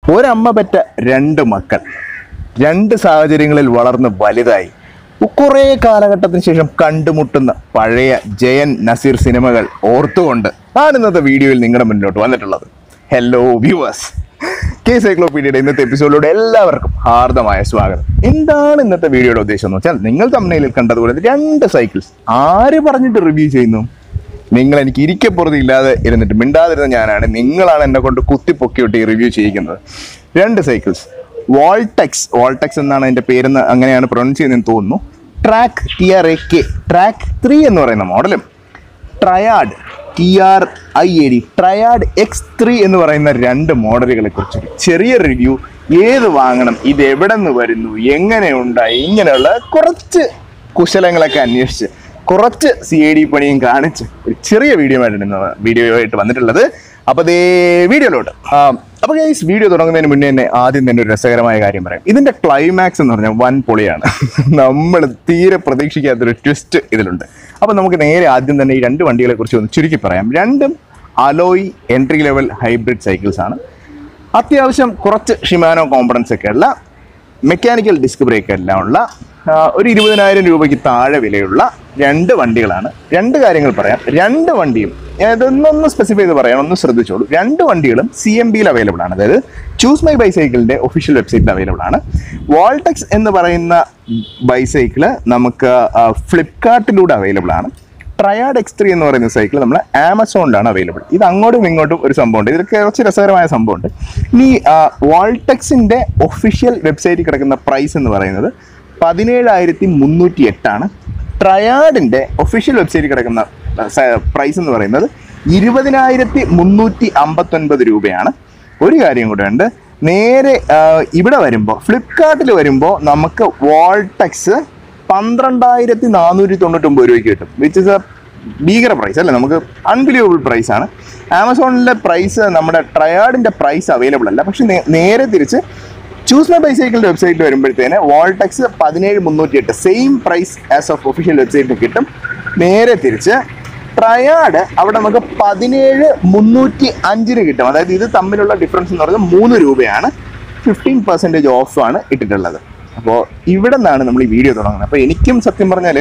ഒരമ്മ പെറ്റ രണ്ട് മക്കൾ രണ്ട് സാഹചര്യങ്ങളിൽ വളർന്ന് വലുതായി കുറേ കാലഘട്ടത്തിന് ശേഷം കണ്ടുമുട്ടുന്ന പഴയ ജയൻ നസീർ സിനിമകൾ ഓർത്തുകൊണ്ട് ആണ് ഇന്നത്തെ വീഡിയോയിൽ നിങ്ങളുടെ മുന്നിലോട്ട് വന്നിട്ടുള്ളത് ഹലോ വ്യൂവേഴ്സ് കെ സൈക്ലോപീഡിയയുടെ ഇന്നത്തെ എപ്പിസോഡിലൂടെ എല്ലാവർക്കും ഹാർദമായ സ്വാഗതം എന്താണ് ഇന്നത്തെ വീഡിയോയുടെ ഉദ്ദേശം എന്ന് വെച്ചാൽ നിങ്ങൾ തമ്മിൽ കണ്ടതുപോലെ രണ്ട് സൈക്കിൾസ് ആര് പറഞ്ഞിട്ട് റിവ്യൂ ചെയ്യുന്നു നിങ്ങൾ എനിക്ക് ഇരിക്കപ്പുറത്ത് ഇല്ലാതെ ഇരുന്നിട്ട് മിണ്ടാതിരുന്ന ഞാനാണ് നിങ്ങളാണ് എന്നെ കൊണ്ട് കുത്തിപ്പൊക്കിയിട്ട് ഈ റിവ്യൂ ചെയ്യിക്കുന്നത് രണ്ട് സൈക്കിൾസ് വോൾടെക്സ് വോൾടെക്സ് എന്നാണ് അതിന്റെ പേരെന്ന് അങ്ങനെയാണ് പ്രൊനൗൺസ് ചെയ്യുന്നതെന്ന് തോന്നുന്നു track T R A K track three എന്ന് പറയുന്ന മോഡലും triad T R I A D triad X three എന്ന് പറയുന്ന രണ്ട് മോഡലുകളെ കുറിച്ചൊരു ചെറിയ റിവ്യൂ ഏത് വാങ്ങണം ഇത് എവിടെ നിന്ന് വരുന്നു എങ്ങനെ ഉണ്ടായി ഇങ്ങനെയുള്ള കുറച്ച് കുശലങ്ങളൊക്കെ അന്വേഷിച്ച് കുറച്ച് സി ഐ ഡി പണിയും കാണിച്ച് ഒരു ചെറിയ വീഡിയോ ആയിട്ടാണ് ഇന്ന് വീഡിയോ ആയിട്ട് വന്നിട്ടുള്ളത് അപ്പോൾ അതേ വീഡിയോയിലോട്ട് അപ്പോൾ ഗൈസ് വീഡിയോ തുടങ്ങുന്നതിന് മുന്നേ തന്നെ ആദ്യം തന്നെ ഒരു രസകരമായ കാര്യം പറയാം ഇതിന്റെ ക്ലൈമാക്സ് എന്ന് പറഞ്ഞാൽ വൻ പൊളിയാണ് നമ്മൾ തീരെ പ്രതീക്ഷിക്കാത്തൊരു ട്വിസ്റ്റ് ഇതിലുണ്ട് അപ്പോൾ നമുക്ക് നേരെ ആദ്യം തന്നെ ഈ രണ്ട് വണ്ടികളെ കുറിച്ച് ഒന്ന് ചുരുക്കി പറയാം രണ്ടും alloy entry level hybrid cycles ആണ് അത്യാവശ്യം കുറച്ച് ഷിമാനോ കോമ്പണൻസ് ഒക്കെ ഉള്ള മെക്കാനിക്കൽ ഡിസ്ക് ബ്രേക്ക് എല്ലാം ഉള്ള ആ, ഒരു ഇരുപതിനായിരം രൂപയ്ക്ക് താഴെ വിലയുള്ള രണ്ട് വണ്ടികളാണ് രണ്ട് കാര്യങ്ങൾ പറയാം രണ്ട് വണ്ടിയും ഇതൊന്നൊന്ന് സ്പെസിഫൈ ചെയ്ത് പറയാം ഒന്ന് ശ്രദ്ധിച്ചോളൂ രണ്ട് വണ്ടികളും സി എം ബിയിൽ അവൈലബിൾ ആണ് അതായത് ചൂസ് മൈ ബൈസൈക്കിളിന്റെ ഒഫീഷ്യൽ വെബ്സൈറ്റിൽ അവൈലബിൾ ആണ് വോൾടെക്സ് എന്ന് പറയുന്ന ബൈസൈക്കിള് നമുക്ക് ഫ്ലിപ്കാർട്ടിലൂടെ അവൈലബിൾ ആണ് ട്രയാഡ് എക്സ് ത്രീ എന്ന് പറയുന്ന സൈക്കിൾ നമ്മൾ ആമസോണിലാണ് അവൈലബിൾ ഇത് അങ്ങോട്ടും ഇങ്ങോട്ടും ഒരു സംഭവമുണ്ട് ഇതിൽ കുറച്ച് രസകരമായ സംഭവമുണ്ട് ഇനി വാൾടെക്സിന്റെ ഒഫീഷ്യൽ വെബ്സൈറ്റിൽ കിടക്കുന്ന പ്രൈസ് എന്ന് പറയുന്നത് പതിനേഴായിരത്തി മുന്നൂറ്റി എട്ടാണ് ട്രയാഡിന്റെ ഒഫീഷ്യൽ വെബ്സൈറ്റിൽ കിടക്കുന്ന പ്രൈസ് എന്ന് പറയുന്നത് ഇരുപതിനായിരത്തി മുന്നൂറ്റി അമ്പത്തൊൻപത് രൂപയാണ് ഒരു കാര്യം കൂടെ ഉണ്ട് നേരെ ആ, ഇവിടെ വരുമ്പോൾ ഫ്ലിപ്കാർട്ടിൽ വരുമ്പോൾ നമുക്ക് വോൾടെക്സ് പന്ത്രണ്ടായിരത്തി നാനൂറ്റി തൊണ്ണൂറ്റൊമ്പത് രൂപയ്ക്ക് കിട്ടും വിച്ച് ഇസ് എ ഭീകര പ്രൈസ് അല്ലേ നമുക്ക് അൺബിലീവബിൾ പ്രൈസ് ആണ് ആമസോണിലെ പ്രൈസ് നമ്മുടെ ട്രയാഡിന്റെ പ്രൈസ് അവൈലബിൾ അല്ല പക്ഷെ നേ- നേരെ തിരിച്ച് ചൂസ് മൈ ബൈസൈക്കിളിന്റെ വെബ്സൈറ്റിൽ വരുമ്പോഴത്തേന് വോൾടെക്സ് പതിനേഴ് മുന്നൂറ്റി എട്ട് same price as of official വെബ്സൈറ്റിൽ കിട്ടും നേരെ തിരിച്ച് ട്രയാഡ് അവിടെ നമുക്ക് പതിനേഴ് മുന്നൂറ്റി അഞ്ചിന് കിട്ടും അതായത് ഇത് തമ്മിലുള്ള ഡിഫറൻസ് എന്ന് പറയുന്നത് മൂന്ന് രൂപയാണ് ഫിഫ്റ്റീൻ പെർസെൻറ്റേജ് ഓഫ് ആണ് ഇട്ടിട്ടുള്ളത് അപ്പോൾ ഇവിടെ നിന്നാണ് നമ്മൾ ഈ വീഡിയോ തുടങ്ങുന്നത് അപ്പോൾ എനിക്കും സത്യം പറഞ്ഞാൽ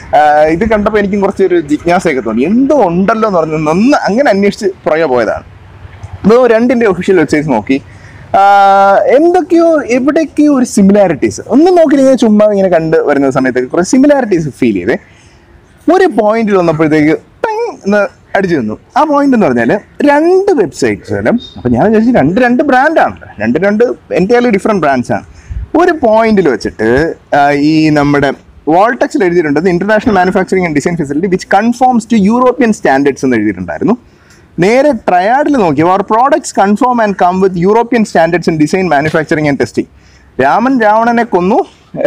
ഇത് കണ്ടപ്പോൾ എനിക്കും കുറച്ചൊരു ജിജ്ഞാസയൊക്കെ തോന്നി എന്തോ ഉണ്ടല്ലോ എന്ന് പറഞ്ഞ് ഒന്ന് അങ്ങനെ അന്വേഷിച്ച് പുറകെ പോയതാണ് ഇപ്പോൾ രണ്ടിൻ്റെ ഒഫീഷ്യൽ വെബ്സൈറ്റ് നോക്കി ആഹ് എന്തൊക്കെയോ എവിടെയൊക്കെയോ ഒരു സിമിലാരിറ്റീസ് ഒന്നും നോക്കി ഇങ്ങനെ ചുമ്മാ ഇങ്ങനെ കണ്ട് വരുന്ന സമയത്തൊക്കെ കുറേ സിമിലാരിറ്റീസ് ഫീൽ ചെയ്തേ ഒരു പോയിന്റിൽ വന്നപ്പോഴത്തേക്ക് ടിങ് എന്ന് അടിച്ചു നിന്നു ആ പോയിന്റ് എന്ന് പറഞ്ഞാൽ രണ്ട് വെബ്സൈറ്റ്സിലും അപ്പം ഞാൻ വിചാരിച്ചു രണ്ട് രണ്ട് ബ്രാൻഡാണ് രണ്ട് രണ്ട് എൻറ്റയർലി ഡിഫറെൻറ്റ് ബ്രാൻഡ്സ് ആണ് ഒരു പോയിന്റിൽ വെച്ചിട്ട് ആ, ഈ നമ്മുടെ വോൾടെക്സിൽ എഴുതിയിട്ടുണ്ട് international manufacturing and design facility which conforms to European standards എന്ന് എഴുതിയിട്ടുണ്ടായിരുന്നു നേരെ ട്രയാഡിൽ നോക്കി അവർ products confirm and come with European standards in design manufacturing and testing Raman രാവണനെ കൊന്നു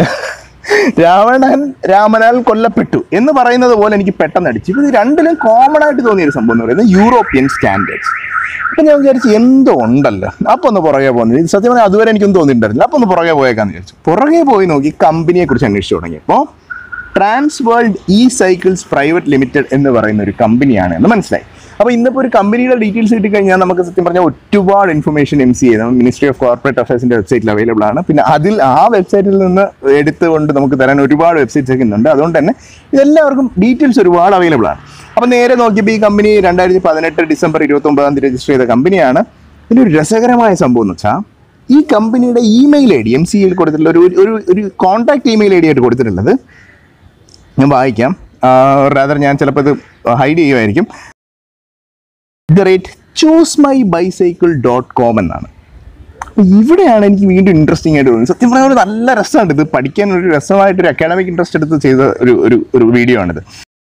രാവണൻ രാമനാൽ കൊല്ലപ്പെട്ടു എന്ന് പറയുന്നത് പോലെ എനിക്ക് പെട്ടെന്ന് അടിച്ചു ഇത് രണ്ടിലും കോമൺ ആയിട്ട് തോന്നിയ ഒരു സംഭവം എന്ന് പറയുന്നത് യൂറോപ്യൻ സ്റ്റാൻഡേർഡ്സ് അപ്പൊ ഞാൻ വിചാരിച്ചു എന്തോ ഉണ്ടല്ലോ അപ്പൊ ഒന്ന് പുറകെ പോകുന്നത് ഇത് സത്യം പറഞ്ഞാൽ അതുവരെ എനിക്കൊന്നും തോന്നിയിട്ടുണ്ടായിരുന്നില്ല അപ്പൊ ഒന്ന് പുറകെ പോയേക്കാന്ന് വിചാരിച്ചു പുറകെ പോയി നോക്കി കമ്പനിയെ കുറിച്ച് അന്വേഷിച്ചു തുടങ്ങിയപ്പോൾ trans world e cycles private limited എന്ന് പറയുന്ന ഒരു കമ്പനിയാണ് എന്ന് മനസ്സിലായി അപ്പോൾ ഇന്നിപ്പോൾ ഒരു കമ്പനിയുടെ ഡീറ്റെയിൽസ് കിട്ടിക്കഴിഞ്ഞാൽ നമുക്ക് സത്യം പറഞ്ഞാൽ ഒരുപാട് ഇൻഫർമേഷൻ എം സി ചെയ്ത് മിനിസ്ട്രി ഓഫ് കോർപ്പറേറ്റ് അഫയേഴ്സിന്റെ വെബ്സൈറ്റിൽ അവൈലബിൾ ആണ് പിന്നെ അതിൽ ആ വെബ്സൈറ്റിൽ നിന്ന് എടുത്തുകൊണ്ട് നമുക്ക് തരാൻ ഒരുപാട് വെബ്സൈറ്റ്സ് ഒക്കെ ഉണ്ട് അതുകൊണ്ട് തന്നെ ഇതെല്ലാവർക്കും ഡീറ്റെയിൽസ് ഒരുപാട് അവൈലബിൾ ആണ് അപ്പോൾ നേരെ നോക്കിയപ്പോൾ ഈ കമ്പനി രണ്ടായിരത്തി പതിനെട്ട് ഡിസംബർ ഇരുപത്തി ഒമ്പതാം തീയതി രജിസ്റ്റർ ചെയ്ത കമ്പനിയാണ് ഇതിൻ്റെ ഒരു രസകരമായ സംഭവം എന്ന് വെച്ചാൽ ഈ കമ്പനിയുടെ ഇമെയിൽ ഐ ഡി എം സിയിൽ കൊടുത്തിട്ടുള്ള ഒരു ഒരു ഒരു കോൺടാക്ട് ഇമെയിൽ ഐ ഡി ആയിട്ട് കൊടുത്തിട്ടുള്ളത് ഞാൻ വായിക്കാം റാദർ ഞാൻ ചിലപ്പോൾ ഇത് ഹൈഡ് ചെയ്യുമായിരിക്കും the rate choose my bicycle dot com എന്നാണ് അപ്പൊ ഇവിടെയാണ് എനിക്ക് വീണ്ടും ഇൻട്രസ്റ്റിംഗ് ആയിട്ട് തോന്നുന്നത് സത്യം പറഞ്ഞാൽ ഒരു നല്ല രസമാണ് ഇത് പഠിക്കാൻ ഒരു രസമായിട്ടൊരു അക്കാഡമിക് ഇൻട്രസ്റ്റ് എടുത്ത് ചെയ്ത ഒരു ഒരു ഒരു വീഡിയോ ആണിത്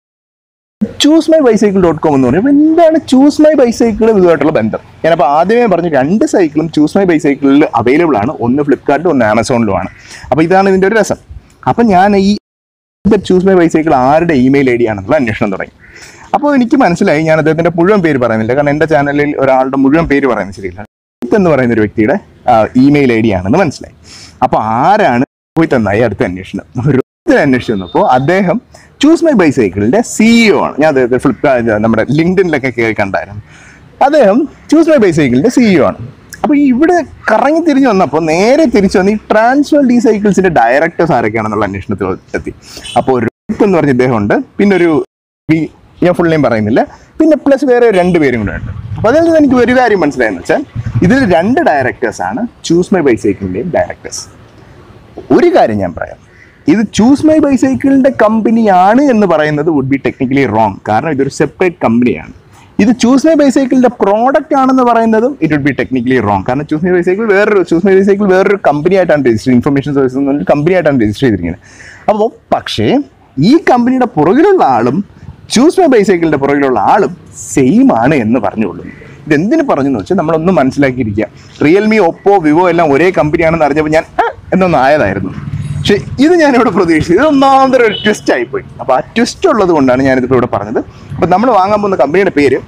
choose my bicycle dot com എന്ന് പറയും അപ്പോൾ എന്താണ് ചൂസ് മൈ ബൈസൈക്കിൾ ഇതുമായിട്ടുള്ള ബന്ധം ഞാനപ്പോൾ ആദ്യമേ പറഞ്ഞു രണ്ട് സൈക്കിളും ചൂസ് മൈ ബൈസൈക്കിളിൽ അവൈലബിൾ ആണ് ഒന്ന് ഫ്ലിപ്കാർട്ടിലും ഒന്ന് ആമസോണിലുമാണ് അപ്പോൾ ഇതാണ് ഇതിൻ്റെ ഒരു രസം അപ്പം ഞാൻ ഈ ചൂസ് മൈ ബൈസൈക്കിൾ ആരുടെ ഇമെയിൽ ഐ ഡി ആണെന്നുള്ള അന്വേഷണം തുടങ്ങി അപ്പോൾ എനിക്ക് മനസ്സിലായി ഞാൻ അദ്ദേഹത്തിന്റെ മുഴുവൻ പേര് പറയുന്നില്ല കാരണം എൻ്റെ ചാനലിൽ ഒരാളുടെ മുഴുവൻ പേര് പറയുന്നത് ശരിയില്ല രോഹിത് എന്ന് പറയുന്ന ഒരു വ്യക്തിയുടെ ഇമെയിൽ ഐ ഡി ആണെന്ന് മനസ്സിലായി അപ്പോൾ ആരാണ് രോഹിത് എന്നായി അടുത്ത അന്വേഷണം രോഹിത്തിനെ അന്വേഷിച്ച് വന്നപ്പോൾ അദ്ദേഹം ചൂസ് മൈ ബൈസൈക്കിളിന്റെ സിഇഒ ആണ് ഞാൻ അദ്ദേഹത്തെ ഫ്ലിപ്കാർട്ട് നമ്മുടെ ലിങ്ക്ഡിനിലൊക്കെ കയറി കണ്ടായിരുന്നു അദ്ദേഹം ചൂസ് മൈ ബൈസൈക്കിളിന്റെ സിഇഒ ആണ് അപ്പോൾ ഇവിടെ കറങ്ങി തിരിഞ്ഞു വന്നപ്പോൾ നേരെ തിരിച്ചു വന്ന് ഈ ട്രാൻസ്ഫർ ഡി സൈക്കിൾസിന്റെ ഡയറക്ടേഴ്സ് ആരൊക്കെയാണെന്നുള്ള അന്വേഷണത്തിൽ എത്തി അപ്പോൾ ഒരു രോഹിത് എന്ന് പറഞ്ഞ ഇദ്ദേഹം ഉണ്ട് പിന്നെ ഒരു വി- ഞാൻ ഫുൾ നെയിം പറയുന്നില്ല പിന്നെ പ്ലസ് വേറെ രണ്ട് പേരും കൂടെ ഉണ്ട് അപ്പോൾ അതിൽ നിന്ന് എനിക്ക് ഒരു കാര്യം മനസ്സിലായെന്ന് വെച്ചാൽ ഇതിൽ രണ്ട് ഡയറക്ടേഴ്സ് ആണ് ചൂസ് മൈ ബൈസൈക്കിളിൻ്റെയും ഡയറക്ടേഴ്സ് ഒരു കാര്യം ഞാൻ പറയാം ഇത് ചൂസ് മൈ ബൈസൈക്കിളിന്റെ കമ്പനിയാണ് എന്ന് പറയുന്നത് വുഡ് ബി ടെക്നിക്കലി റോങ് കാരണം ഇതൊരു സെപ്പറേറ്റ് കമ്പനിയാണ് ഇത് ചൂസ് മൈ ബൈസൈക്കിളിന്റെ പ്രോഡക്റ്റ് ആണെന്ന് പറയുന്നതും it would be technically wrong കാരണം ചൂസ് മൈ ബൈസൈക്കിൾ വേറൊരു ചൂസ് മൈ ബൈസൈക്കിൾ വേറൊരു കമ്പനി ആയിട്ടാണ് രജിസ്റ്റർ ഇൻഫർമേഷൻ സർവീസ് എന്നൊരു കമ്പനി ആയിട്ടാണ് രജിസ്റ്റർ ചെയ്തിരിക്കുന്നത് അപ്പോൾ പക്ഷേ ഈ കമ്പനിയുടെ പുറകിലുള്ള ആളും ചൂസ് മൈ ബൈസൈക്കിളിന്റെ പുറകിലുള്ള ആളും സെയിം ആണ് എന്ന് പറഞ്ഞുകൊള്ളുന്നു ഇതെന്തിനു പറഞ്ഞു എന്ന് വെച്ചാൽ നമ്മളൊന്ന് മനസ്സിലാക്കിയിരിക്കുക റിയൽമി ഒപ്പോ വിവോ എല്ലാം ഒരേ കമ്പനിയാണെന്ന് അറിഞ്ഞപ്പോൾ ഞാൻ "ആ" എന്നൊന്ന് ആയതായിരുന്നു പക്ഷെ ഇത് ഞാനിവിടെ പ്രതീക്ഷിച്ചത് ഇത് ഒന്നാമതൊരു ഒരു ട്വിസ്റ്റ് ആയിപ്പോയി അപ്പോൾ ആ ട്വിസ്റ്റ് ഉള്ളത് കൊണ്ടാണ് ഞാനിതിപ്പോൾ ഇവിടെ പറഞ്ഞത് അപ്പോൾ നമ്മൾ വാങ്ങാൻ പോകുന്ന കമ്പനിയുടെ പേര്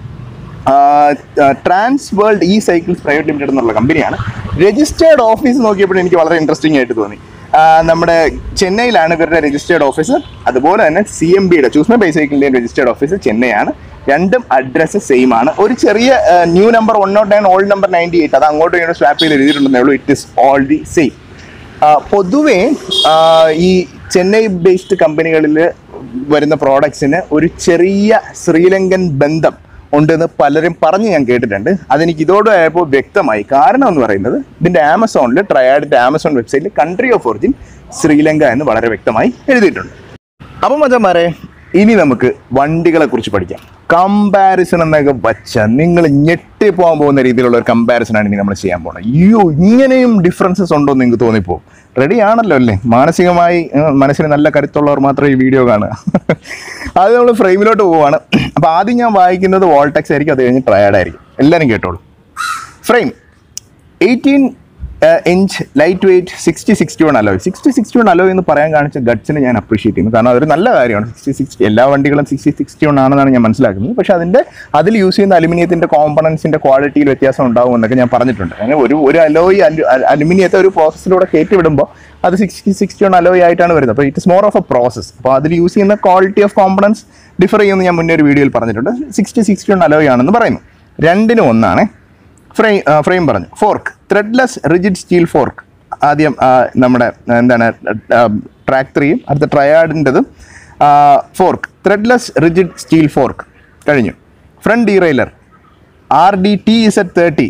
trans world e cycles private limited എന്നുള്ള കമ്പനിയാണ് രജിസ്റ്റേർഡ് ഓഫീസ് നോക്കിയപ്പോൾ എനിക്ക് വളരെ ഇൻട്രസ്റ്റിംഗ് ആയിട്ട് തോന്നി ആ, നമ്മുടെ ചെന്നൈയിലാണ് ഇവരുടെ രജിസ്റ്റേർഡ് ഓഫീസ് അതുപോലെ തന്നെ സി എം ബിയുടെ ചൂസ് മൈ ബൈസൈക്കിളിൻ്റെയും രജിസ്റ്റേർഡ് ഓഫീസ് ചെന്നൈയാണ് രണ്ടും അഡ്രസ്സ് സെയിം ആണ് ഒരു ചെറിയ new number one naught nine old number ninety eight അത് അങ്ങോട്ടും ഇങ്ങോട്ടും സ്വാപ്പ് ചെയ്ത് എഴുതിയിട്ടുണ്ടെന്നേ ഉള്ളൂ it is all the same പൊതുവേ ആ, ഈ ചെന്നൈ ബേസ്ഡ് കമ്പനികളിൽ വരുന്ന പ്രോഡക്ട്സിന് ഒരു ചെറിയ ശ്രീലങ്കൻ ബന്ധം ഉണ്ടെന്ന് പലരും പറഞ്ഞ് ഞാൻ കേട്ടിട്ടുണ്ട് അതെനിക്ക് ഇതോടെ ആയപ്പോൾ വ്യക്തമായി കാരണം എന്ന് പറയുന്നത് ഇതിൻ്റെ ആമസോണിൽ ട്രയാഡിൻ്റെ ആമസോൺ വെബ്സൈറ്റിൽ കൺട്രി ഓഫ് ഒറിജിൻ ശ്രീലങ്ക എന്ന് വളരെ വ്യക്തമായി എഴുതിയിട്ടുണ്ട് അപ്പം മച്ചന്മാരെ ഇനി നമുക്ക് വണ്ടികളെ കുറിച്ച് പഠിക്കാം കമ്പാരിസൺ എന്നൊക്കെ വച്ച നിങ്ങൾ ഞെട്ടി പോകാൻ പോകുന്ന രീതിയിലുള്ള ഒരു കമ്പാരിസൺ ആണ് ഇനി നമ്മൾ ചെയ്യാൻ പോകുന്നത് അയ്യോ ഇങ്ങനെയും ഡിഫറൻസസ് ഉണ്ടോ എന്ന് നിങ്ങൾക്ക് തോന്നിപ്പോകും റെഡി ആണല്ലോ അല്ലേ മാനസികമായി ഏഹ്, മനസ്സിന് നല്ല കരുത്തുള്ളവർ മാത്രമേ ഈ വീഡിയോ കാണുക അത് നമ്മൾ ഫ്രെയിമിലോട്ട് പോവുകയാണ് അപ്പോൾ ആദ്യം ഞാൻ വായിക്കുന്നത് വോൾടെക്സ് ആയിരിക്കും അത് കഴിഞ്ഞ് ട്രയാഡ് ആയിരിക്കും എല്ലാവരും കേട്ടോളൂ frame eighteen inch light weight sixty sixty one alloy sixty sixty one alloy എന്ന് പറയാൻ കാണിച്ച ഗഡ്സിനെ ഞാൻ അപ്രീഷിയേറ്റ് ചെയ്യുന്നു കാരണം അതൊരു നല്ല കാര്യമാണ് സിക്സ്റ്റി സിക്സ്റ്റി എല്ലാ വണ്ടികളും സിക്സ്റ്റി സിക്സ്റ്റി വൺ ആണെന്നാണ് ഞാൻ മനസ്സിലാക്കുന്നത് പക്ഷേ അതിൻ്റെ അതിൽ യൂസ് ചെയ്യുന്ന അലുമിനിയത്തിൻ്റെ കോമ്പണൻസിൻ്റെ ക്വാളിറ്റിയിൽ വ്യത്യാസം ഉണ്ടാവും എന്നൊക്കെ ഞാൻ പറഞ്ഞിട്ടുണ്ട് അങ്ങനെ ഒരു ഒരു അലോയ് അലുമിനിയത്തെ ഒരു പ്രോസസ്സിലൂടെ കയറ്റി വിടുമ്പോൾ അത് സിക്സ്റ്റി സിക്സ്റ്റി വൺ അലോയ് ആയിട്ടാണ് വരുന്നത് അപ്പോൾ it's more of a process അപ്പോൾ അതിൽ യൂസ് ചെയ്യുന്ന ക്വാളിറ്റി ഓഫ് കോമ്പണൻസ് ഡിഫർ ചെയ്യുമെന്ന് ഞാൻ മുന്നേ ഒരു വീഡിയോയിൽ പറഞ്ഞിട്ടുണ്ട് സിക്സ്റ്റി സിക്സ്റ്റി വൺ അലോയ് ആണെന്ന് പറയുന്നു രണ്ടിനും ഒന്നാണ് ഫ്രെയിം ഫ്രെയിം പറഞ്ഞു fork threadless rigid steel fork ആദ്യം ആ, നമ്മുടെ ആ, എന്താണ് ട്രാക്ക് ത്രീയും അടുത്ത ട്രയാഡിൻ്റെതും fork threadless rigid steel fork കഴിഞ്ഞു front derailleur R D T Z thirty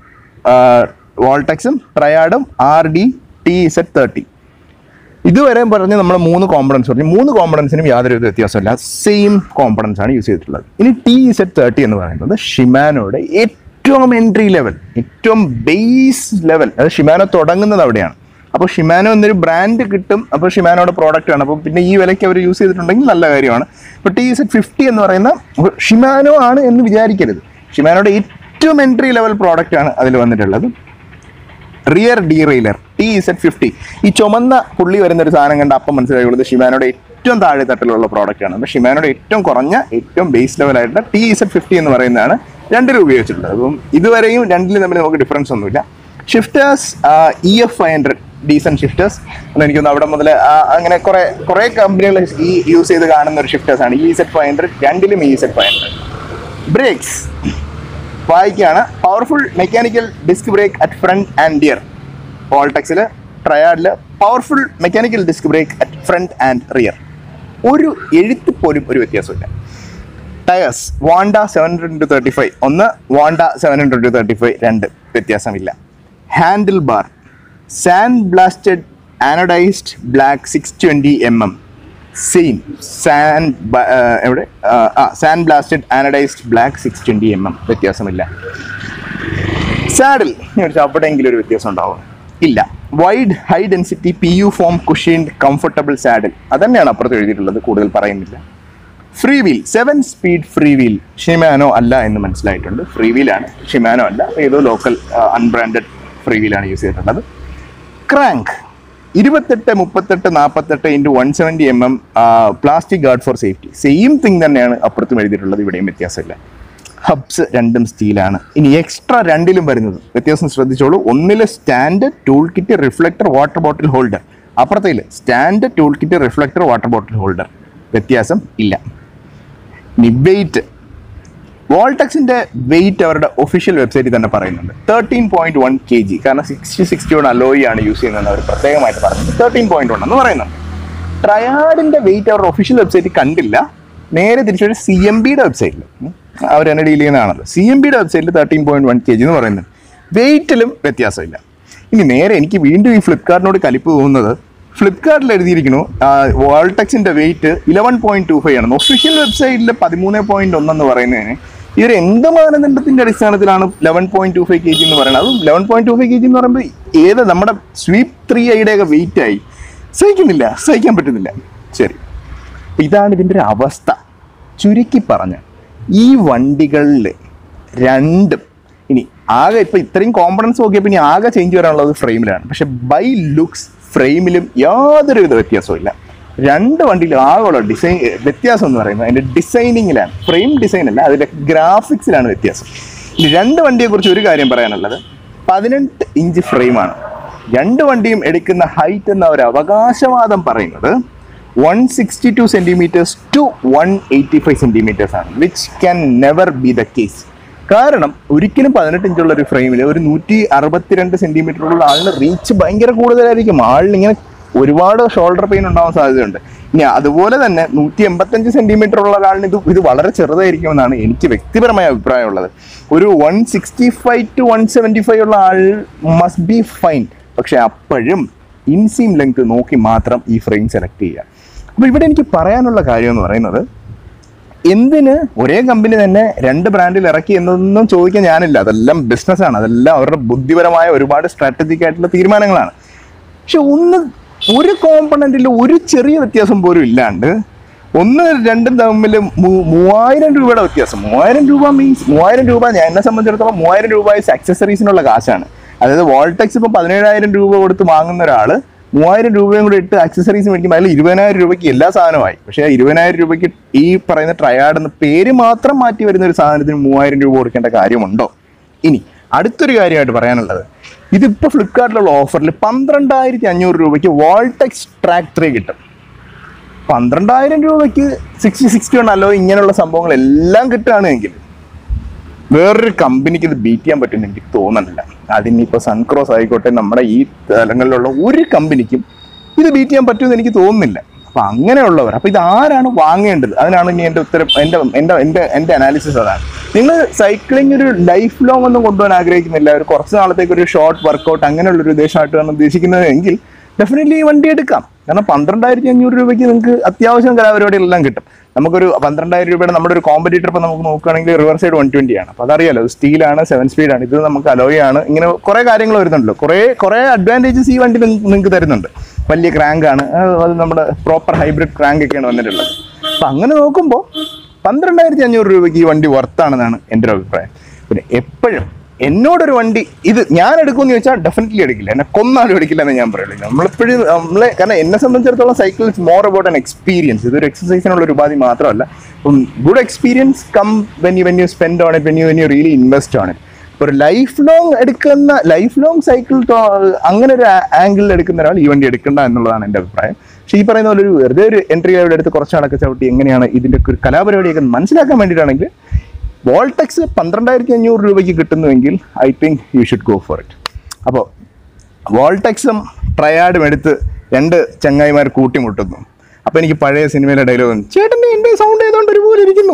വോൾടെക്സും ട്രയാഡും R D T Z thirty ഇതുവരെ പറഞ്ഞ് നമ്മൾ മൂന്ന് കോമ്പണൻസ് പറഞ്ഞു മൂന്ന് കോമ്പണൻസിനും യാതൊരു വിധ വ്യത്യാസമില്ല സെയിം കോമ്പണൻസ് ആണ് യൂസ് ചെയ്തിട്ടുള്ളത് ഇനി ടി സെറ്റ് തേർട്ടി എന്ന് പറയുന്നത് ഷിമാനോയുടെ ഏറ്റവും എൻട്രി ലെവൽ ഏറ്റവും ബേസ് ലെവൽ അത് ഷിമാനോ തുടങ്ങുന്നത് അവിടെയാണ് അപ്പോൾ ഷിമാനോ എന്നൊരു ബ്രാൻഡ് കിട്ടും അപ്പോൾ ഷിമാനോയുടെ പ്രോഡക്റ്റ് ആണ് അപ്പോൾ പിന്നെ ഈ വിലയ്ക്ക് അവർ യൂസ് ചെയ്തിട്ടുണ്ടെങ്കിൽ നല്ല കാര്യമാണ് ഇപ്പോൾ ടി സെറ്റ് ഫിഫ്റ്റി എന്ന് പറയുന്ന ഷിമാനോ ആണ് എന്ന് വിചാരിക്കരുത് ഷിമാനോയുടെ ഏറ്റവും എൻട്രി ലെവൽ പ്രോഡക്റ്റ് ആണ് അതിൽ വന്നിട്ടുള്ളത് rear derailleur T Z fifty ഈ ചുമന്ന പുള്ളി വരുന്ന ഒരു സാധനം കണ്ട് അപ്പം മനസ്സിലായുള്ളത് ഷിമാനോയുടെ ഏറ്റവും താഴെ തട്ടിലുള്ള പ്രോഡക്റ്റ് ആണ് അപ്പോൾ ഷിമാനോയുടെ ഏറ്റവും കുറഞ്ഞ ഏറ്റവും ബേസ് ലെവലായിട്ടുള്ള ടി ഇസെറ്റ് ഫിഫ്റ്റി എന്ന് പറയുന്നതാണ് രണ്ടിലും ഉപയോഗിച്ചിട്ടുള്ളത് അപ്പം ഇതുവരെയും രണ്ടിലും തമ്മിൽ നമുക്ക് ഡിഫറൻസ് ഒന്നുമില്ല shifters E F five hundred decent shifters എനിക്കൊന്ന് അവിടെ മുതൽ അങ്ങനെ കുറെ കുറെ കമ്പനികൾ ഈ യൂസ് ചെയ്ത് കാണുന്ന ഒരു ഷിഫ്റ്റേഴ്സ് ആണ് ഇ സെറ്റ് ഫൈവ് ഹൺഡ്രഡ് രണ്ടിലും Z five hundred brakes വായിക്കുകയാണ് powerful mechanical disc brake at front and rear വോൾടെക്സിൽ ട്രയാഡിൽ powerful mechanical disc brake at front and rear ഒരു എഴുത്ത് പോലും ഒരു വ്യത്യാസമില്ല tyres Wanda seven hundred two thirty five ഒന്ന് Wanda seven hundred two thirty five രണ്ട് വ്യത്യാസമില്ല handle bar sand blasted anodised black six twenty M M same sand എവിടെ ആ sand blasted anodised black six twenty M M വ്യത്യാസമില്ല saddle ഒരു എവിടെയെങ്കിലും ഒരു വ്യത്യാസം ഉണ്ടാവും ഇല്ല wide high density P U foam cushioned comfortable saddle അതന്നെയാണ് അപ്പുറത്ത് എഴുതിയിട്ടുള്ളത് കൂടുതൽ പറയുന്നില്ല free wheel seven speed free wheel Shimano അല്ല എന്ന് മനസ്സിലായിട്ടുണ്ട് ഫ്രീ വീലാണ് ഷിമാനോ അല്ല ഏതോ ലോക്കൽ അൺബ്രാൻഡഡ് ഫ്രീ വീലാണ് യൂസ് ചെയ്തിട്ടുള്ളത് ക്രാങ്ക് ഇരുപത്തെട്ട് മുപ്പത്തെട്ട് നാൽപ്പത്തെട്ട് into one seventy M M plastic guard for safety same thing തന്നെയാണ് അപ്പുറത്തും എഴുതിയിട്ടുള്ളത് ഇവിടെയും വ്യത്യാസമില്ല ഹബ്സ് രണ്ടും സ്റ്റീലാണ് ഇനി എക്സ്ട്രാ രണ്ടിലും വരുന്നത് വ്യത്യാസം ശ്രദ്ധിച്ചോളൂ ഒന്നില് stand tool kit reflector water bottle holder അപ്പുറത്തേൽ stand tool kit reflector water bottle holder വ്യത്യാസം ഇല്ല ഇനി വെയിറ്റ് വോൾടെക്സിന്റെ വെയിറ്റ് അവരുടെ ഒഫീഷ്യൽ വെബ്സൈറ്റിൽ തന്നെ പറയുന്നുണ്ട് thirteen point one K G കാരണം സിക്സ്റ്റി സിക്സ്റ്റി വൺ അലോയി ആണ് യൂസ് ചെയ്യുന്നതെന്ന് അവർ പ്രത്യേകമായിട്ട് പറഞ്ഞത് തേർട്ടീൻ പോയിന്റ് വൺ എന്ന് പറയുന്നുണ്ട് ട്രയാഡിന്റെ വെയിറ്റ് അവരുടെ ഒഫീഷ്യൽ വെബ്സൈറ്റിൽ കണ്ടില്ല നേരെ തിരിച്ചൊരു സി എം ബിയുടെ വെബ്സൈറ്റിൽ അവർ തന്നെ ഡീൽ ചെയ്യുന്നതാണല്ലോ സി എം ബിയുടെ വെബ്സൈറ്റിൽ thirteen point one K G എന്ന് പറയുന്നത് വെയിറ്റിലും വ്യത്യാസമില്ല ഇനി നേരെ എനിക്ക് വീണ്ടും ഈ ഫ്ലിപ്കാർട്ടിനോട് കലിപ്പ് തോന്നുന്നത് ഫ്ലിപ്കാർട്ടിൽ എഴുതിയിരിക്കുന്നു വോൾടെക്സിന്റെ weight eleven point two five ആണ് ഒഫീഷ്യൽ വെബ്സൈറ്റിൽ പതിമൂന്ന് പോയിന്റ് ഒന്നെന്ന് പറയുന്നതിന് ഇവർ എന്ത് മാനദണ്ഡത്തിന്റെ അടിസ്ഥാനത്തിലാണ് eleven point two five K G എന്ന് പറയുന്നത് അതും eleven point two five K G എന്ന് പറയുമ്പോൾ ഏത് നമ്മുടെ സ്വീപ് ത്രീ ഐയുടെ ഒക്കെ വെയിറ്റ് ആയി സഹിക്കുന്നില്ല സഹിക്കാൻ പറ്റുന്നില്ല ശരി അപ്പൊ ഇതാണ് ഇതിൻ്റെ ഒരു അവസ്ഥ ചുരുക്കി പറഞ്ഞ ഈ വണ്ടികളിൽ രണ്ടും ഇനി ആകെ ഇപ്പൊ ഇത്രയും കോമ്പണൻസ് നോക്കിയപ്പോൾ ഇനി ആകെ ചേഞ്ച് വരാനുള്ളത് ഫ്രെയിമിലാണ് പക്ഷെ ബൈ ലുക്സ് ഫ്രെയിമിലും യാതൊരുവിധ വ്യത്യാസവും ഇല്ല രണ്ട് വണ്ടിയിലും ആകെയുള്ള ഡിസൈൻ വ്യത്യാസം എന്ന് പറയുന്നത് അതിന്റെ ഡിസൈനിങ്ങിലാണ് ഫ്രെയിം ഡിസൈൻ അല്ല അതിന്റെ ഗ്രാഫിക്സിലാണ് വ്യത്യാസം ഇനി രണ്ട് വണ്ടിയെക്കുറിച്ച് ഒരു കാര്യം പറയാനുള്ളത് പതിനെട്ട് ഇഞ്ച് ഫ്രെയിമാണ് രണ്ട് വണ്ടിയും എടുക്കുന്ന ഹൈറ്റ് എന്ന ഒരു അവകാശവാദം പറയുന്നത് one sixty two centimetres to one eighty five centimetres ആണ് which can never be the case കാരണം ഒരിക്കലും പതിനെട്ട് ഇഞ്ചുള്ള ഒരു ഫ്രെയിമിൽ ഒരു നൂറ്റി അറുപത്തിരണ്ട് സെന്റിമീറ്ററുള്ള ആളിന് റീച്ച് ഭയങ്കര കൂടുതലായിരിക്കും ആളിന് ഇങ്ങനെ ഒരുപാട് ഷോൾഡർ പെയിൻ ഉണ്ടാവാൻ സാധ്യതയുണ്ട് ഇനി അതുപോലെ തന്നെ നൂറ്റി എൺപത്തഞ്ച് സെന്റിമീറ്റർ ഉള്ള ഒരാളിന് ഇത് ഇത് വളരെ ചെറുതായിരിക്കുമെന്നാണ് എനിക്ക് വ്യക്തിപരമായ അഭിപ്രായമുള്ളത് ഒരു one sixty five to one seventy five ഉള്ള ആൾ മസ്റ്റ് ബി ഫൈൻ പക്ഷെ അപ്പോഴും ഇൻസീം ലെങ്ത് നോക്കി മാത്രം ഈ ഫ്രെയിം സെലക്ട് ചെയ്യുക അപ്പോൾ ഇവിടെ എനിക്ക് പറയാനുള്ള കാര്യം എന്ന് പറയുന്നത് എന്തിന് ഒരേ കമ്പനി തന്നെ രണ്ട് ബ്രാൻഡിൽ ഇറക്കി എന്നൊന്നും ചോദിക്കാൻ ഞാനില്ല അതെല്ലാം ബിസിനസ്സാണ് അതെല്ലാം അവരുടെ ബുദ്ധിപരമായ ഒരുപാട് സ്ട്രാറ്റജിക് ആയിട്ടുള്ള തീരുമാനങ്ങളാണ് പക്ഷെ ഒന്ന് ഒരു കോമ്പണന്റിൽ ഒരു ചെറിയ വ്യത്യാസം പോലും ഇല്ലാണ്ട് ഒന്ന് രണ്ടും തമ്മിൽ മൂ- മൂവായിരം രൂപയുടെ വ്യത്യാസം മൂവായിരം രൂപ മീൻസ് മൂവായിരം രൂപ ഞാൻ എന്നെ സംബന്ധിച്ചിടത്തോളം മൂവായിരം രൂപ അക്സസറീസിനുള്ള കാശാണ് അതായത് വോൾടെക്സ് ഇപ്പോൾ പതിനേഴായിരം രൂപ കൊടുത്ത് വാങ്ങുന്ന ഒരാൾ മൂവായിരം രൂപയും കൂടി ഇട്ട് അക്സസറീസ് മേടിക്കുമ്പോൾ അതിൽ ഇരുപതിനായിരം രൂപയ്ക്ക് എല്ലാ സാധനമായി പക്ഷേ ആ ഇരുപതിനായിരം രൂപയ്ക്ക് ഈ പറയുന്ന ട്രയാഡ് എന്ന പേര് മാത്രം മാറ്റി വരുന്ന ഒരു സാധനത്തിന് മൂവായിരം രൂപ കൊടുക്കേണ്ട കാര്യമുണ്ടോ ഇനി അടുത്തൊരു കാര്യമായിട്ട് പറയാനുള്ളത് ഇതിപ്പോൾ ഫ്ലിപ്കാർട്ടിലുള്ള ഓഫറിൽ പന്ത്രണ്ടായിരത്തി അഞ്ഞൂറ് രൂപയ്ക്ക് വോൾടെക്സ് ട്രാക്ക് ത്രീ കിട്ടും പന്ത്രണ്ടായിരം രൂപയ്ക്ക് സിക്സ്റ്റി സിക്സ്റ്റി വൺ അല്ലോ ഇങ്ങനെയുള്ള സംഭവങ്ങൾ എല്ലാം കിട്ടുകയാണെങ്കിൽ വേറൊരു കമ്പനിക്ക് ഇത് ബീറ്റ് ചെയ്യാൻ പറ്റുമെന്ന് എനിക്ക് തോന്നണില്ല അതിനിപ്പോൾ സൺക്രോസ് ആയിക്കോട്ടെ നമ്മുടെ ഈ തലങ്ങളിലുള്ള ഒരു കമ്പനിക്കും ഇത് ബീറ്റ് ചെയ്യാൻ പറ്റുമെന്ന് എനിക്ക് തോന്നുന്നില്ല അപ്പം അങ്ങനെയുള്ളവർ അപ്പം ഇത് ആരാണ് വാങ്ങേണ്ടത് അതിനാണ് ഇനി എൻ്റെ ഉത്തരം എൻ്റെ എൻ്റെ എൻ്റെ എൻ്റെ അനാലിസിസ് അതാണ് നിങ്ങൾ സൈക്ലിംഗ് ഒരു ലൈഫ് ലോങ് ഒന്നും കൊണ്ടുപോകാൻ ആഗ്രഹിക്കുന്നില്ല ഒരു കുറച്ച് നാളത്തേക്ക് ഒരു ഷോർട്ട് വർക്കൗട്ട് അങ്ങനെയുള്ളൊരു ഉദ്ദേശമായിട്ടാണ് ഉദ്ദേശിക്കുന്നത് എങ്കിൽ ഡെഫിനറ്റ്ലി ഈ വണ്ടി എടുക്കാം കാരണം പന്ത്രണ്ടായിരത്തി അഞ്ഞൂറ് രൂപയ്ക്ക് നിങ്ങൾക്ക് അത്യാവശ്യം കലാപരിപാടികളെല്ലാം കിട്ടും നമുക്കൊരു പന്ത്രണ്ടായിരം രൂപയുടെ നമ്മുടെ ഒരു കോമ്പറ്റീറ്റർ ഇപ്പം നമുക്ക് നോക്കുകയാണെങ്കിൽ റിവർ സൈഡ് വൺ ട്വൻറ്റി ആണ് അപ്പോൾ അതറിയാലോ സ്റ്റീലാണ് സെവൻ സ്പീഡാണ് ഇത് നമുക്ക് അലോയ് ആണ് ഇങ്ങനെ കുറേ കാര്യങ്ങൾ വരുന്നുണ്ടല്ലോ കുറേ കുറേ അഡ്വാൻറ്റേജസ് ഈ വണ്ടി നിങ്ങൾക്ക് തരുന്നുണ്ട് വലിയ ക്രാങ്ക് ആണ് ആ, അത് നമ്മുടെ പ്രോപ്പർ ഹൈബ്രിഡ് ക്രാങ്ക് ഒക്കെയാണ് വന്നിട്ടുള്ളത് അപ്പം അങ്ങനെ നോക്കുമ്പോൾ പന്ത്രണ്ടായിരത്തി അഞ്ഞൂറ് രൂപയ്ക്ക് ഈ വണ്ടി വർത്താണെന്നാണ് എൻ്റെ ഒരു അഭിപ്രായം പിന്നെ എപ്പോഴും എന്നോടൊരു വണ്ടി ഇത് ഞാൻ എടുക്കുമെന്ന് ചോദിച്ചാൽ ഡെഫിനറ്റ്ലി എടുക്കില്ല എന്നെ കൊന്നാലും എടുക്കില്ല എന്ന് ഞാൻ പറയുള്ളൂ നമ്മളെപ്പോഴും നമ്മളെ കാരണം എന്നെ സംബന്ധിച്ചിടത്തോളം cycle is more about an experience ഇതൊരു എക്സസൈസിനുള്ള ഒരു ഉപാധി മാത്രമല്ല അപ്പം good experience come when you when you spend on it when you when you really invest on it ഒരു ലൈഫ് ലോങ് എടുക്കുന്ന ലൈഫ് ലോങ് സൈക്കിൾ അങ്ങനെ ഒരു ആംഗിളിൽ എടുക്കുന്ന ഒരാൾ ഈ വണ്ടി എടുക്കണ്ട എന്നുള്ളതാണ് എൻ്റെ അഭിപ്രായം പക്ഷേ ഈ പറയുന്ന പോലെ ഒരു വെറുതെ ഒരു എൻട്രി ലെവൽ എടുത്ത് കുറച്ച് അടക്ക ചവിട്ടി എങ്ങനെയാണ് ഇതിൻ്റെ ഒക്കെ ഒരു കലാപരിപാടിയൊക്കെ മനസ്സിലാക്കാൻ വേണ്ടിയിട്ടാണെങ്കിൽ വോൾടെക്സ് പന്ത്രണ്ടായിരത്തി അഞ്ഞൂറ് രൂപയ്ക്ക് കിട്ടുന്നുവെങ്കിൽ I think you should go for it അപ്പോൾ വോൾടെക്സും ട്രയാഡും എടുത്ത് രണ്ട് ചങ്ങായിമാർ കൂട്ടിമുട്ടുന്നു അപ്പോൾ എനിക്ക് പഴയ സിനിമയിലെ ഡയലോഗ് ചേട്ടൻ്റെ എൻ്റെ സൗണ്ട് ഏതാണ്ട് ഒരുപോലെ ഇരിക്കുന്നു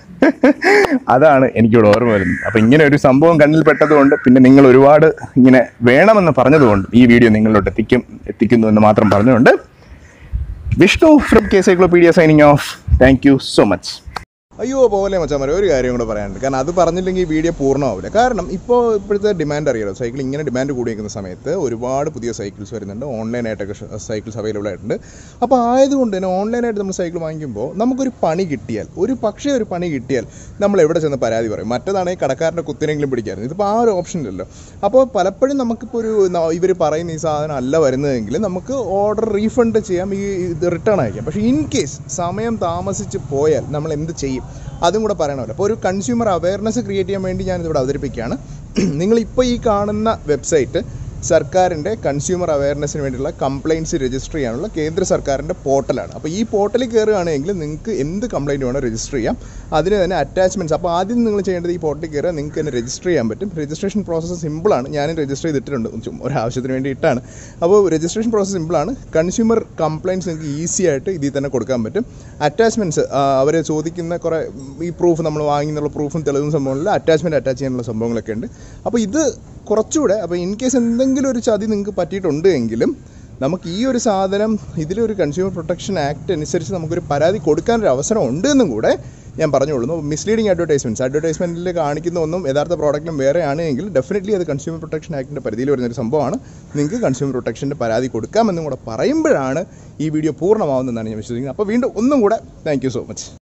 അതാണ് എനിക്കിവിടെ ഓർമ്മ വരുന്നത് അപ്പോൾ ഇങ്ങനെ ഒരു സംഭവം കണ്ണിൽ പെട്ടതുകൊണ്ട് പിന്നെ നിങ്ങൾ ഒരുപാട് ഇങ്ങനെ വേണമെന്ന് പറഞ്ഞതുകൊണ്ട് ഈ വീഡിയോ നിങ്ങളിലോട്ട് എത്തിക്കും എത്തിക്കുന്നു എന്ന് മാത്രം പറഞ്ഞുകൊണ്ട് Vishnu from K Cyclopedia signing off thank you so much അയ്യോ പോലെ മച്ചാമാരെ ഒരു കാര്യം കൂടെ പറയാനുണ്ട് കാരണം അത് പറഞ്ഞില്ലെങ്കിൽ ഈ വീഡിയോ പൂർണ്ണമാവില്ല കാരണം ഇപ്പോൾ ഇപ്പോഴത്തെ ഡിമാൻഡ് അറിയാലോ സൈക്കിൾ ഇങ്ങനെ ഡിമാൻഡ് കൂടി നിൽക്കുന്ന സമയത്ത് ഒരുപാട് പുതിയ സൈക്കിൾസ് വരുന്നുണ്ട് ഓൺലൈനായിട്ടൊക്കെ സൈക്കിൾസ് അവൈലബിൾ ആയിട്ടുണ്ട് അപ്പോൾ ആയതുകൊണ്ട് തന്നെ ഓൺലൈനായിട്ട് നമ്മൾ സൈക്കിൾ വാങ്ങിക്കുമ്പോൾ നമുക്കൊരു പണി കിട്ടിയാൽ ഒരു പക്ഷേ ഒരു പണി കിട്ടിയാൽ നമ്മൾ എവിടെ ചെന്ന് പരാതി പറയും മറ്റേതാണെങ്കിൽ കടക്കാരൻ്റെ കുത്തിനെങ്കിലും പിടിക്കായിരുന്നു ഇതിപ്പോൾ ആ ഒരു ഓപ്ഷൻ ഇല്ലല്ലോ അപ്പോൾ പലപ്പോഴും നമുക്കിപ്പോൾ ഒരു ഇവർ പറയുന്ന ഈ സാധനം അല്ല വരുന്നതെങ്കിൽ നമുക്ക് ഓർഡർ റീഫണ്ട് ചെയ്യാം ഈ ഇത് റിട്ടേൺ അയക്കാം പക്ഷേ ഇൻ കേസ് സമയം താമസിച്ച് പോയാൽ നമ്മൾ എന്ത് ചെയ്യും അതും കൂടെ പറയണമല്ലോ അപ്പോൾ ഒരു കൺസ്യൂമർ അവയർനെസ് ക്രിയേറ്റ് ചെയ്യാൻ വേണ്ടി ഞാനിതിവിടെ അവതരിപ്പിക്കുകയാണ് നിങ്ങളിപ്പോൾ ഈ കാണുന്ന വെബ്സൈറ്റ് സർക്കാരിൻ്റെ കൺസ്യൂമർ അവയർനെസ്സിന് വേണ്ടിയുള്ള കംപ്ലയിൻറ്റ്സ് രജിസ്റ്റർ ചെയ്യാനുള്ള കേന്ദ്ര സർക്കാരിൻ്റെ പോർട്ടലാണ് അപ്പോൾ ഈ പോർട്ടലിൽ കയറുകയാണെങ്കിൽ നിങ്ങൾക്ക് എന്ത് കംപ്ലയിൻറ്റ് വേണോ രജിസ്റ്റർ ചെയ്യാം അതിന് തന്നെ അറ്റാച്ച്മെൻറ്റ്സ് അപ്പോൾ ആദ്യം നിങ്ങൾ ചെയ്യേണ്ടത് ഈ പോർട്ടലിൽ കയറുക നിങ്ങൾക്ക് തന്നെ രജിസ്റ്റർ ചെയ്യാൻ പറ്റും രജിസ്ട്രേഷൻ പ്രോസസ്സ് സിമ്പിളാണ് ഞാനും രജിസ്റ്റർ ചെയ്തിട്ടുണ്ട് ചും- ഒരാവശ്യത്തിന് വേണ്ടി ഇട്ടാണ് അപ്പോൾ രജിസ്ട്രേഷൻ പ്രോസസ്സ് സിമ്പിളാണ് കൺസ്യൂമർ കംപ്ലയിൻറ്റ്സ് നിങ്ങൾക്ക് ഈസി ആയിട്ട് ഇതിൽ തന്നെ കൊടുക്കാൻ പറ്റും അറ്റാച്ച്മെൻറ്റ്സ് അവർ ചോദിക്കുന്ന കുറേ ഈ പ്രൂഫ് നമ്മൾ വാങ്ങിന്നുള്ള പ്രൂഫും തെളിവും സംഭവങ്ങളിൽ അറ്റാച്ച്മെൻറ്റ് അറ്റാച്ച് ചെയ്യാനുള്ള സംഭവങ്ങളൊക്കെ ഉണ്ട് അപ്പോൾ ഇത് കുറച്ചുകൂടെ അപ്പോൾ ഇൻ കേസ് എന്തെങ്കിലും ഒരു ചതി നിങ്ങൾക്ക് പറ്റിയിട്ടുണ്ട് എങ്കിലും നമുക്ക് ഈ ഒരു സാധനം ഇതിലൊരു കൺസ്യൂമർ പ്രൊട്ടക്ഷൻ ആക്ട് അനുസരിച്ച് നമുക്കൊരു പരാതി കൊടുക്കാനൊരു അവസരം ഉണ്ട് എന്നും കൂടെ ഞാൻ പറഞ്ഞുകൊള്ളുന്നു മിസ്ലീഡിങ് അഡ്വർടൈസ്മെൻറ്റ്സ് അഡ്വർടൈസ്മെൻറ്റിൽ കാണിക്കുന്ന ഒന്നും യഥാർത്ഥ പ്രോഡക്റ്റിലും വേറെ ആണെങ്കിൽ ഡെഫിനറ്റ്ലി അത് കൺസ്യൂമർ പ്രൊട്ടക്ഷൻ ആക്ടിൻ്റെ പരിധിയിൽ വരുന്നൊരു സംഭവമാണ് നിങ്ങൾക്ക് കൺസ്യൂമർ പ്രൊട്ടക്ഷൻ്റെ പരാതി കൊടുക്കാമെന്നും കൂടെ പറയുമ്പോഴാണ് ഈ വീഡിയോ പൂർണ്ണമാവുന്നതെന്നാണ് ഞാൻ വിശ്വസിക്കുന്നത് അപ്പോൾ വീണ്ടും ഒന്നും കൂടെ താങ്ക് യു സോ മച്ച്